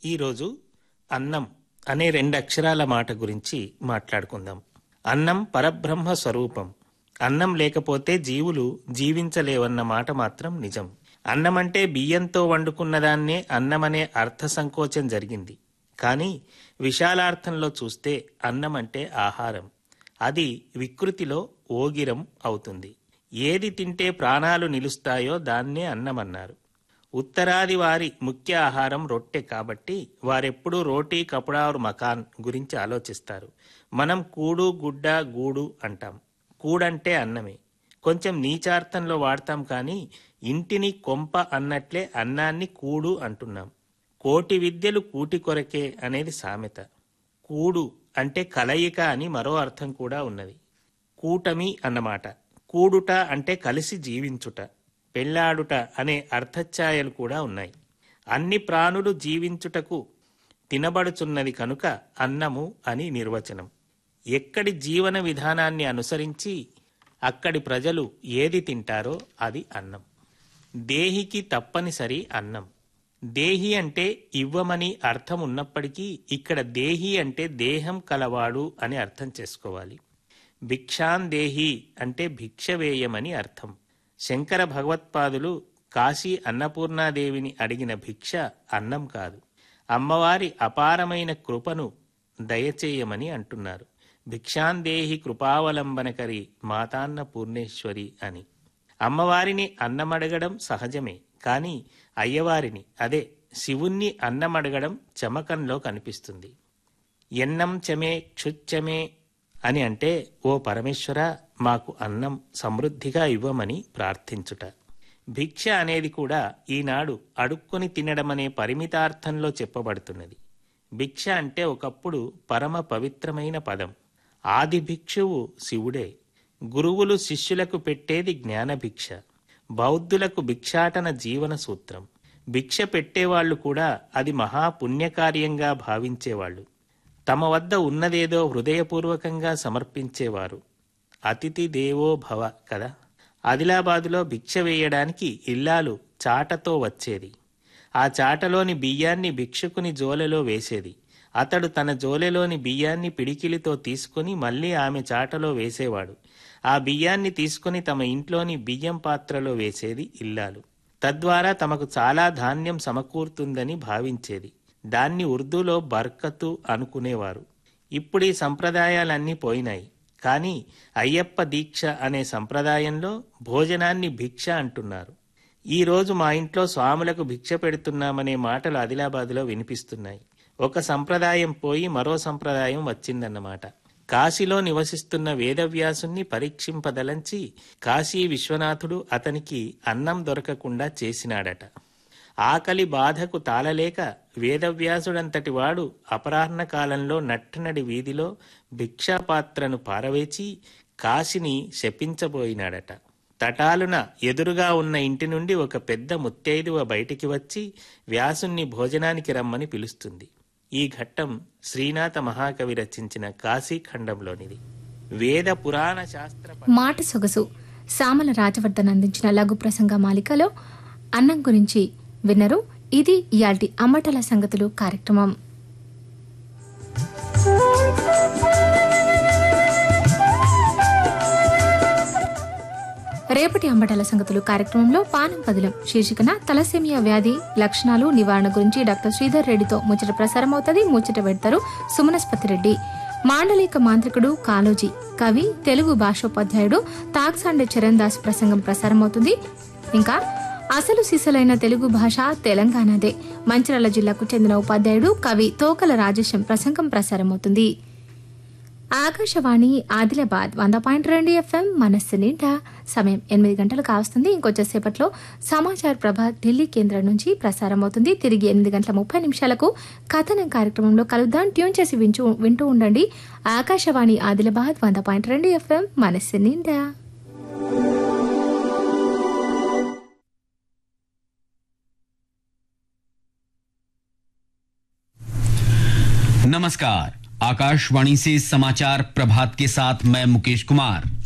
ఈరోజు అన్నం అనే రెండు అక్షరాల మాట గురించి మాట్లాడుకుందాం అన్నం పరబ్రహ్మ స్వరూపం అన్నం లేకపోతే జీవులు జీవించలేవన్న మాట మాత్రం నిజం అన్నమంటే బియ్యంతో వండుకున్నదాన్నే అన్నమనే అర్థ సంకోచం జరిగింది కానీ విశాలార్థంలో చూస్తే అన్నం అంటే ఆహారం అది వికృతిలో ఓగిరం అవుతుంది ఏది తింటే ప్రాణాలు నిలుస్తాయో దాన్నే అన్నమన్నారు ఉత్తరాది వారి ముఖ్య ఆహారం రొట్టె కాబట్టి వారెప్పుడూ రోటీ కపుడారు మకాన్ గురించి ఆలోచిస్తారు మనం కూడు గుడ్డ గూడు అంటాం కూడంటే అన్నమే కొంచెం నీచార్థంలో వాడతాం కానీ ఇంటిని కొంప అన్నట్లే అన్నాన్ని కూడు అంటున్నాం కోటి విద్యలు కూటి కొరకే అనేది సామెత కూడు అంటే కలయిక అని మరో అర్థం కూడా ఉన్నది కూటమి అన్నమాట కూడుట అంటే కలిసి జీవించుట పెళ్లాడుట అనే అర్థఛాయలు కూడా ఉన్నాయి అన్ని ప్రాణులు జీవించుటకు తినబడుచున్నది కనుక అన్నము అని నిర్వచనం ఎక్కడి జీవన విధానాన్ని అనుసరించి అక్కడి ప్రజలు ఏది తింటారో అది అన్నం దేహికి తప్పనిసరి అన్నం దేహి అంటే ఇవ్వమని అర్థం ఉన్నప్పటికీ ఇక్కడ దేహి అంటే దేహం కలవాడు అని అర్థం చేసుకోవాలి భిక్షాన్ దేహి అంటే భిక్ష వేయమని అర్థం శంకర భగవత్పాదులు కాశీ అన్నపూర్ణాదేవిని అడిగిన భిక్ష అన్నం కాదు అమ్మవారి అపారమైన కృపను దయచేయమని అంటున్నారు భిక్షాందేహి కృపావలంబనకరి మాతాన్న పూర్ణేశ్వరి అని అమ్మవారిని అన్నమడగడం సహజమే కానీ అయ్యవారిని అదే శివుణ్ణి అన్నమడగడం చమకంలో కనిపిస్తుంది ఎన్నం చమే క్షుచ్చమే అని అంటే ఓ పరమేశ్వర మాకు అన్నం సమృద్ధిగా ఇవ్వమని ప్రార్థించుట భిక్ష అనేది కూడా ఈనాడు అడుక్కొని తినడమనే పరిమితార్థంలో చెప్పబడుతున్నది భిక్ష అంటే ఒకప్పుడు పరమ పవిత్రమైన పదం ఆది భిక్షువు శివుడే గురువులు శిష్యులకు పెట్టేది జ్ఞానభిక్ష బౌద్ధులకు భిక్షాటన జీవన సూత్రం భిక్ష పెట్టేవాళ్లు కూడా అది మహాపుణ్యకార్యంగా భావించేవాళ్ళు తమ వద్ద ఉన్నదేదో హృదయపూర్వకంగా సమర్పించేవారు అతిథి దేవో భవ కదా ఆదిలాబాదులో భిక్ష వేయడానికి ఇల్లాలు చాటతో వచ్చేది ఆ చాటలోని బియ్యాన్ని భిక్షుకుని జోలెలో వేసేది అతడు తన జోలెలోని బియ్యాన్ని పిడికిలితో తీసుకుని మళ్ళీ ఆమె చాటలో వేసేవాడు ఆ బియ్యాన్ని తీసుకుని తమ ఇంట్లోని బియ్యం పాత్రలో వేసేది ఇల్లాలు తద్వారా తమకు చాలా ధాన్యం సమకూరుతుందని భావించేది దాన్ని ఉర్దూలో బర్కతు అనుకునేవారు ఇప్పుడు ఈ సంప్రదాయాలన్నీ పోయినాయి కానీ అయ్యప్ప దీక్ష అనే సంప్రదాయంలో భోజనాన్ని భిక్ష అంటున్నారు ఈ రోజు మా ఇంట్లో స్వాములకు భిక్ష పెడుతున్నామనే మాటలు ఆదిలాబాదులో వినిపిస్తున్నాయి ఒక సంప్రదాయం పోయి మరో సంప్రదాయం వచ్చిందన్నమాట కాశీలో నివసిస్తున్న వేదవ్యాసుణ్ణి పరీక్షింపదలంచి కాశీ విశ్వనాథుడు అతనికి అన్నం దొరకకుండా చేసినాడట ఆకలి బాధకు తాళలేక వేదవ్యాసుడంతటి వాడు అపరాహ్న కాలంలో నట్టనడి వీధిలో భిక్షాపాత్రను పారవేచి కాశిని శపించబోయినాడట తటాలున ఎదురుగా ఉన్న ఇంటి నుండి ఒక పెద్ద ముత్తైదువ బయటికి వచ్చి వ్యాసుణ్ణి భోజనానికి రమ్మని పిలుస్తుంది ఈ ఘట్టం శ్రీనాథ మహాకవి రచించిన కాశీఖండంలోనిది వేద పురాణ శాస్త్ర మాట సొగసు సామల రాజవర్ధన్ అందించిన లఘు ప్రసంగ మాలికలో అన్నం గురించి విన్నరు ఇది ఇయాల్టి అమ్మటల సంగతులు కార్యక్రమం రేపటి అంబటాల సంగతులు కార్యక్రమంలో పానం పదిలం శీర్షికన తలసేమియా వ్యాధి లక్షణాలు నివారణ గురించి డాక్టర్ శ్రీధర్ రెడ్డితో ముచ్చట ప్రసారం అవుతుంది ముచ్చట పెడతారు సుమనస్పతి రెడ్డి మాండలిక మాంత్రికుడు కాలోజీ కవి తెలుగు భాషోపాధ్యాయుడు తాక్సాండే చరణ్ దాస్ ప్రసంగం ప్రసారమవుతుంది ఇంకా అసలు సిసలైన తెలుగు భాష తెలంగాణదే మంచిర్యాల జిల్లాకు చెందిన ఉపాధ్యాయుడు కవి తోకల రాజేశం ప్రసంగం ప్రసారమవుతుంది ఆకాశవాణి ఆదిలాబాద్ వంద పాయింట్ రెండు ఎఫ్ఎం మనస్సు నిండా సమయం ఎనిమిది గంటలు కావస్తుంది ఇంకొచ్చేసేపట్లో సమాచార ప్రభ ఢిల్లీ కేంద్రం నుంచి ప్రసారం అవుతుంది తిరిగి ఎనిమిది గంటల ముప్పై నిమిషాలకు కథనం కార్యక్రమంలో కలుద్దాం ట్యూన్ చేసి వింటూ వింటూ ఉండండి ఆకాశవాణి ఆదిలాబాద్ వంద పాయింట్ రెండు ఎఫ్ఎం మనస్సు నిండా नमस्कार आकाशवाणी से समाचार प्रभात के साथ मैं मुकेश कुमार